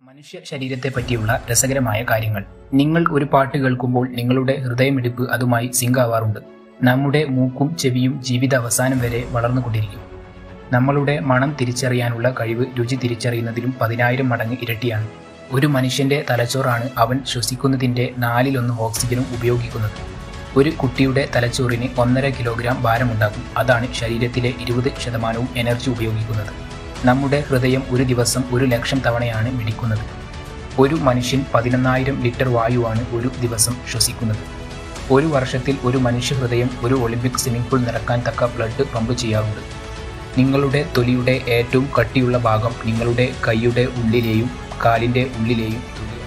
മനുഷ്യ ശരീരത്തെ പറ്റിയുള്ള രസകരമായ കാര്യങ്ങൾ നിങ്ങൾ ഒരു പാട്ട് കേൾക്കുമ്പോൾ നിങ്ങളുടെ ഹൃദയമിടിപ്പ് അതുമായി സിങ്ക് ആവാറുണ്ട് നമ്മുടെ മൂക്കും ചെവിയും ജീവിത അവസാനം വരെ വളർന്നുകൊണ്ടിരിക്കും നമ്മളുടെ മണം തിരിച്ചറിയാനുള്ള കഴിവ് രുചി തിരിച്ചറിയുന്നതിലും പതിനായിരം മടങ്ങ് ഇരട്ടിയാണ് ഒരു മനുഷ്യന്റെ തലച്ചോറാണ് അവൻ ശ്വസിക്കുന്നതിന്റെ നാലിലൊന്ന് ഓക്സിജനും ഉപയോഗിക്കുന്നത് ഒരു കുട്ടിയുടെ തലച്ചോറിന് ഒന്നര കിലോഗ്രാം ഭാരമുണ്ടാകും അതാണ് ശരീരത്തിലെ ഇരുപത് ശതമാനവും എനർജി ഉപയോഗിക്കുന്നത് നമ്മുടെ ഹൃദയം ഒരു ദിവസം ഒരു ലക്ഷം തവണയാണ് മിടിക്കുന്നത് ഒരു മനുഷ്യൻ പതിനൊന്നായിരം ലിറ്റർ വായുവാണ് ഒരു ദിവസം ശ്വസിക്കുന്നത് ഒരു വർഷത്തിൽ ഒരു മനുഷ്യ ഹൃദയം ഒരു ഒളിമ്പിക് സ്വിമ്മിംഗ് പൂൾ നിറക്കാൻ തക്ക ബ്ലഡ് പമ്പ് ചെയ്യാറുണ്ട് നിങ്ങളുടെ തൊലിയുടെ ഏറ്റവും കട്ടിയുള്ള ഭാഗം നിങ്ങളുടെ കൈയുടെ ഉള്ളിലെയും കാലിൻ്റെ ഉള്ളിലെയും തൊലി